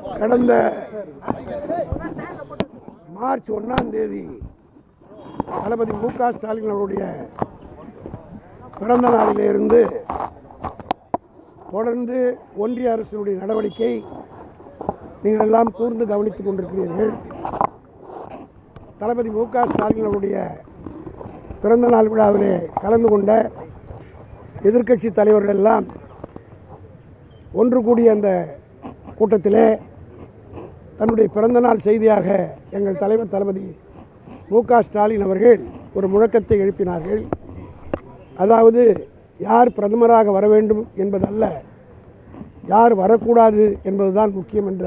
கடந்த மார்ச் ஒன்றாம் தேதி தளபதி மு க ஸ்டாலின் அவருடைய பிறந்த நாளிலிருந்து தொடர்ந்து ஒன்றிய அரசினுடைய நடவடிக்கை நீங்கள் எல்லாம் கூர்ந்து கவனித்துக் கொண்டிருக்கிறீர்கள் தளபதி மு க ஸ்டாலின் அவருடைய பிறந்த நாள் விழாவிலே கலந்து கொண்ட எதிர்க்கட்சி தலைவர்கள் எல்லாம் ஒன்று கூடிய அந்த கூட்டத்திலே தன்னுடைய பிறந்தநாள் செய்தியாக எங்கள் தலைவர் தளபதி மு க ஸ்டாலின் அவர்கள் ஒரு முழக்கத்தை எழுப்பினார்கள் அதாவது யார் பிரதமராக வர வேண்டும் என்பதல்ல யார் வரக்கூடாது என்பதுதான் முக்கியம் என்ற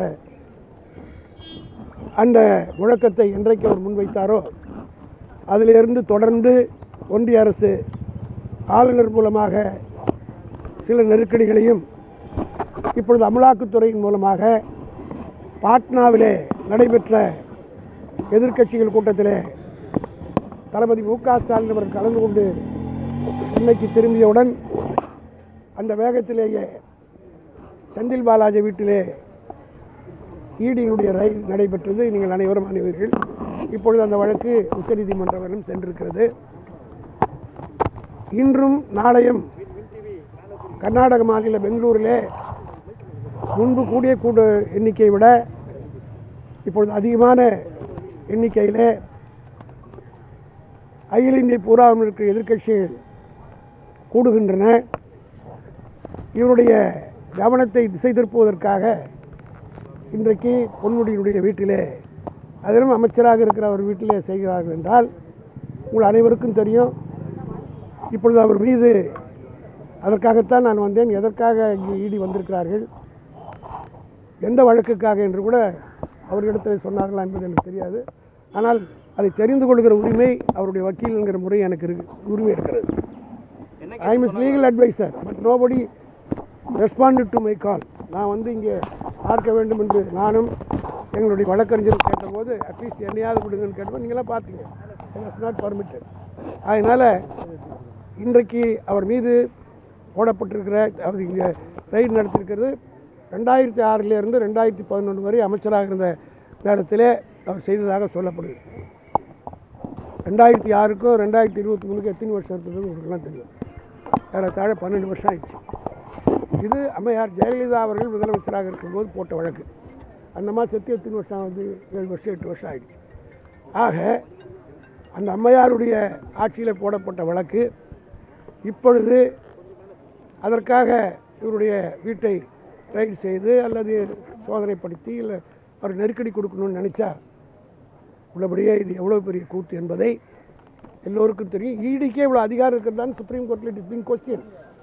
அந்த முழக்கத்தை என்றைக்கு அவர் முன்வைத்தாரோ அதிலிருந்து தொடர்ந்து ஒன்றிய அரசு ஆளுநர் மூலமாக சில நெருக்கடிகளையும் இப்பொழுது அமலாக்கத்துறையின் மூலமாக பாட்னாவிலே நடைபெற்ற எதிர்க்கட்சிகள் கூட்டத்திலே தளபதி மு க ஸ்டாலின் அவர்கள் கலந்து கொண்டு சென்னைக்கு திரும்பியவுடன் அந்த வேகத்திலேயே செந்தில் பாலாஜி வீட்டிலே ஈடியினுடைய ரயில் நடைபெற்றது நீங்கள் அனைவரும் அறிவீர்கள் இப்பொழுது அந்த வழக்கு உச்சநீதிமன்றம் வரையும் சென்றிருக்கிறது இன்றும் நாளையும் கர்நாடக மாநில பெங்களூரிலே முன்பு கூடிய கூட எண்ணிக்கையை விட இப்பொழுது அதிகமான எண்ணிக்கையிலே அகில இந்திய பூராவில் இருக்கிற எதிர்க்கட்சிகள் கூடுகின்றன இவருடைய கவனத்தை திசை திருப்புவதற்காக இன்றைக்கு பொன்முடியினுடைய வீட்டிலே அதிலும் அமைச்சராக இருக்கிற அவர் வீட்டிலே செய்கிறார்கள் என்றால் உங்கள் அனைவருக்கும் தெரியும் இப்பொழுது அவர் மீது அதற்காகத்தான் நான் வந்தேன் எதற்காக இங்கே ஈடி வந்திருக்கிறார்கள் எந்த வழக்குக்காக என்று கூட அவர்களிடத்தில் சொன்னார்களா என்பது எனக்கு தெரியாது ஆனால் அதை தெரிந்து கொள்கிற உரிமை அவருடைய வக்கீல் என்கிற முறை எனக்கு இருக்கு உரிமை இருக்கிறது I miss legal adviser but nobody responded to my call நான் வந்து இங்கே பார்க்க வேண்டும் என்று நானும் எங்களுடைய வழக்கறிஞர் கேட்டபோது அட்லீஸ்ட் என்னையாவது கொடுங்கன்னு கேட்டபோது நீங்களாம் பார்த்தீங்க வாஸ் நாட் பர்மிட்டட் அதனால் இன்றைக்கு அவர் மீது போடப்பட்டிருக்கிற அவர் இங்கே ரைடு நடத்தியிருக்கிறது ரெண்டாயிரத்தி ஆறிலிருந்து ரெண்டாயிரத்தி பதினொன்று வரை அமைச்சராக இருந்த நேரத்திலே அவர் செய்ததாக சொல்லப்படுது ரெண்டாயிரத்தி ஆறுக்கும் ரெண்டாயிரத்தி இருபத்தி மூணுக்கும் எத்தனை வருஷம் இருந்தது உங்களுக்குலாம் தெரியும் ஏறத்தாழ பன்னெண்டு வருஷம் ஆயிடுச்சு இது அம்மையார் ஜெயலலிதா அவர்கள் முதலமைச்சராக இருக்கும்போது போட்ட வழக்கு அந்த மாதிரி செத்து எத்தனை வருஷம் ஆகுது ஏழு வருஷம் எட்டு வருஷம் ஆயிடுச்சு ஆக அந்த அம்மையாருடைய ஆட்சியில் போடப்பட்ட வழக்கு இப்பொழுது அதற்காக இவருடைய வீட்டை ரைடு செய்து அல்லது சோதனைப்படுத்தி இல்லை அவர் நெருக்கடி கொடுக்கணும்னு நினச்சா உள்ளபடியே இது எவ்வளோ பெரிய கூத்து என்பதை எல்லோருக்கும் தெரியும் ஈடிக்கே இவ்வளோ அதிகாரம் இருக்கிறதான்னு சுப்ரீம் கோர்ட்டில் இட் இஸ் பின் கொஸ்டின்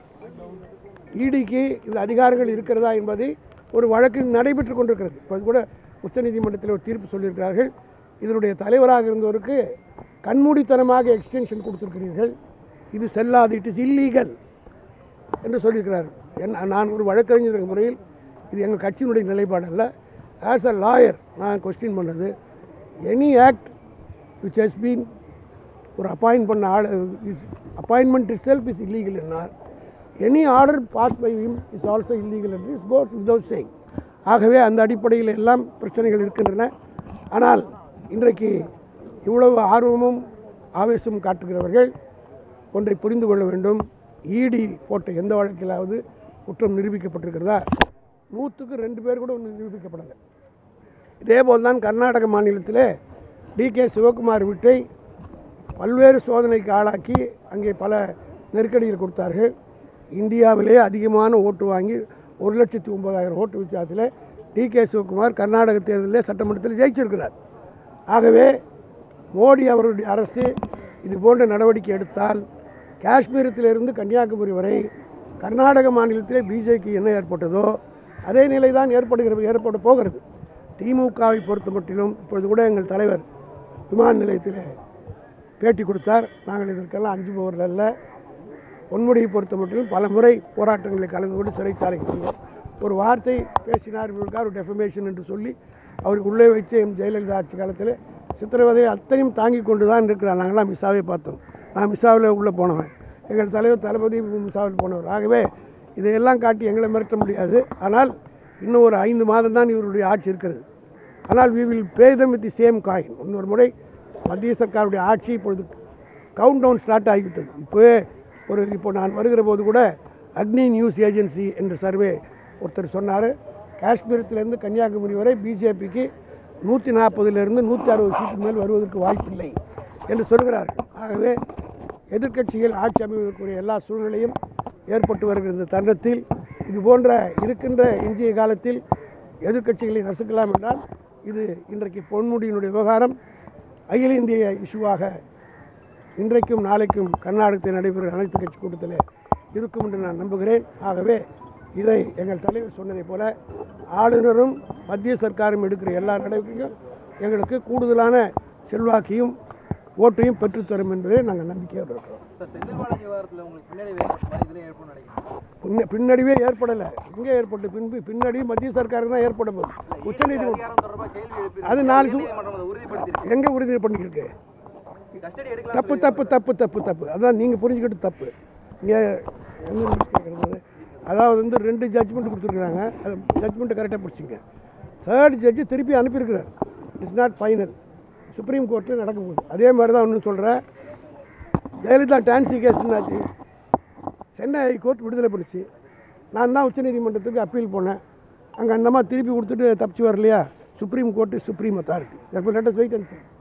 ஈடிக்கு இந்த அதிகாரங்கள் இருக்கிறதா என்பதை ஒரு வழக்கு நடைபெற்று கொண்டிருக்கிறது இப்போ கூட உச்சநீதிமன்றத்தில் ஒரு தீர்ப்பு சொல்லியிருக்கிறார்கள் இதனுடைய தலைவராக இருந்தவருக்கு கண்மூடித்தனமாக எக்ஸ்டென்ஷன் கொடுத்திருக்கிறீர்கள் இது செல்லாது இட் இஸ் இல்லீகல் என்று சொல்லியிருக்கிறார்கள் என் நான் ஒரு வழக்கறிஞர் முறையில் இது எங்கள் கட்சியினுடைய நிலைப்பாடு அல்ல ஆஸ் அ லாயர் நான் கொஸ்டின் பண்ணது any act which has been ஒரு அப்பாயின்ட் பண்ண ஆள் is appointment itself is illegal என்னால் any order pass by whom is also illegal என்று இஸ் கோட் விதவுட் சேயிங் ஆகவே அந்த அடிப்படையில் எல்லாம் பிரச்சனைகள் இருக்கின்றன ஆனால் இன்றைக்கு இவ்வளவு ஆர்வமும் ஆவேசமும் காட்டுகிறவர்கள் ஒன்றை புரிந்து கொள்ள வேண்டும் ஈடி போட்ட எந்த வழக்கிலாவது குற்றம் நிரூபிக்கப்பட்டிருக்கிறதா நூற்றுக்கு ரெண்டு பேர் கூட ஒன்றும் நிரூபிக்கப்படலை இதேபோல் தான் கர்நாடக மாநிலத்திலே டி கே சிவகுமார் வீட்டை பல்வேறு சோதனைக்கு ஆளாக்கி அங்கே பல நெருக்கடிகள் கொடுத்தார்கள் இந்தியாவிலே அதிகமான ஓட்டு வாங்கி ஒரு லட்சத்தி ஒம்பதாயிரம் ஓட்டு வித்தியாசத்தில் டி கே சிவகுமார் கர்நாடக தேர்தலில் சட்டமன்றத்தில் ஜெயிச்சிருக்கிறார் ஆகவே மோடி அவருடைய அரசு இது போன்ற நடவடிக்கை எடுத்தால் காஷ்மீரத்திலிருந்து கன்னியாகுமரி வரை கர்நாடக மாநிலத்திலே பிஜேபி என்ன ஏற்பட்டதோ அதே நிலை தான் ஏற்படுகிறது ஏற்பட போகிறது திமுகவை பொறுத்த மட்டிலும் இப்பொழுது கூட எங்கள் தலைவர் விமான நிலையத்தில் பேட்டி கொடுத்தார் நாங்கள் இதற்கெல்லாம் அஞ்சுபவர்கள் அல்ல பொன்முடியை பொறுத்த மட்டிலும் பல முறை போராட்டங்களில் கலந்து கொண்டு சிறைச்சாலைக்கு வந்தோம் ஒரு வார்த்தை பேசினார் இவருக்கார் ஒரு டெஃபமேஷன் என்று சொல்லி அவர் உள்ளே வச்சு எம் ஜெயலலிதா ஆட்சி காலத்தில் சித்திரவதை அத்தனையும் தாங்கி கொண்டு தான் இருக்கிறார் நாங்களாம் மிஸ்ஸாவே பார்த்தோம் நான் மிஸ்ஸாவில் உள்ளே போனவன் எங்கள் தலைவர் தளபதி மிஸ்ஸாவில் போனவர் ஆகவே இதையெல்லாம் காட்டி எங்களை மிரட்ட முடியாது ஆனால் இன்னும் ஒரு ஐந்து மாதம் தான் இவருடைய ஆட்சி இருக்கிறது ஆனால் we will pay them with the same coin இன்னொரு முறை மத்திய சர்க்காருடைய ஆட்சி இப்பொழுது கவுண்ட் டவுன் ஸ்டார்ட் ஆகிவிட்டது இப்போவே ஒரு இப்போ நான் வருகிற போது கூட அக்னி நியூஸ் ஏஜென்சி என்ற சர்வே ஒருத்தர் சொன்னார் காஷ்மீரத்திலிருந்து கன்னியாகுமரி வரை பிஜேபிக்கு நூற்றி நாற்பதுலேருந்து நூற்றி அறுபது சீட்டு மேல் வருவதற்கு வாய்ப்பில்லை என்று சொல்கிறார்கள் ஆகவே எதிர்க்கட்சிகள் ஆட்சி அமைவதற்குரிய எல்லா சூழ்நிலையும் ஏற்பட்டு வருகிற இந்த தருணத்தில் இது போன்ற இருக்கின்ற இன்றைய காலத்தில் எதிர்க்கட்சிகளை நசுக்கலாம் என்றால் இது இன்றைக்கு பொன்முடியினுடைய விவகாரம் அகில இந்திய இஷ்யூவாக இன்றைக்கும் நாளைக்கும் கர்நாடகத்தில் நடைபெறுகிற அனைத்து கட்சி கூட்டத்தில் இருக்கும் என்று நான் நம்புகிறேன் ஆகவே இதை எங்கள் தலைவர் சொன்னதைப் போல ஆளுநரும் மத்திய சர்க்காரும் எடுக்கிற எல்லா நடவடிக்கையும் எங்களுக்கு கூடுதலான செல்வாக்கையும் ஓட்டையும் பெற்றுத்தரும் என்பதை நாங்கள் நம்பிக்கையோடு இருக்கிறோம் சார் செந்தில் பாலாஜி விவகாரத்தில் உங்களுக்கு பின்னாடி ஏற்பட்ட இதில் ஏற்படும் நினைக்கிறேன் பின்ன பின்னடைவே ஏற்படலை எங்கே ஏற்பட்டு பின்பு பின்னாடி மத்திய சர்க்காருக்கு தான் ஏற்பட போகுது உச்சநீதிமன்றம் அதிகாரம் தொடர்பாக கேள்வி எழுப்பி அது நாளைக்கு நீதிமன்றம் அதை உறுதிப்படுத்தியிருக்கு எங்கே உறுதி பண்ணிக்கிருக்கு கஸ்டடி எடுக்கலாம் தப்பு தப்பு தப்பு தப்பு தப்பு அதான் நீங்கள் புரிஞ்சுக்கிட்டு தப்பு இங்கே என்ன நியூஸ் கேட்குறது அதாவது வந்து ரெண்டு ஜட்ஜ்மெண்ட் கொடுத்துருக்குறாங்க அது ஜட்ஜ்மெண்ட்டை கரெக்டாக பிடிச்சிங்க தேர்ட் ஜட்ஜு திருப்பி அனுப்பியிருக்கிறார் இட்ஸ் நாட் ஃபைனல் சுப்ரீம் கோர்ட்டில் நடக்க போகுது அதே மாதிரி தான் ஒன்று சொல்கிறேன் ஜெயலலிதா டான்சி கேஸ் என்னாச்சு சென்னை ஹைகோர்ட் விடுதலை பண்ணுச்சு நான் தான் உச்சநீதிமன்றத்துக்கு அப்பீல் போனேன் அங்கே அந்த மாதிரி திருப்பி கொடுத்துட்டு தப்பிச்சு வரலையா supreme court supreme authority let us wait and see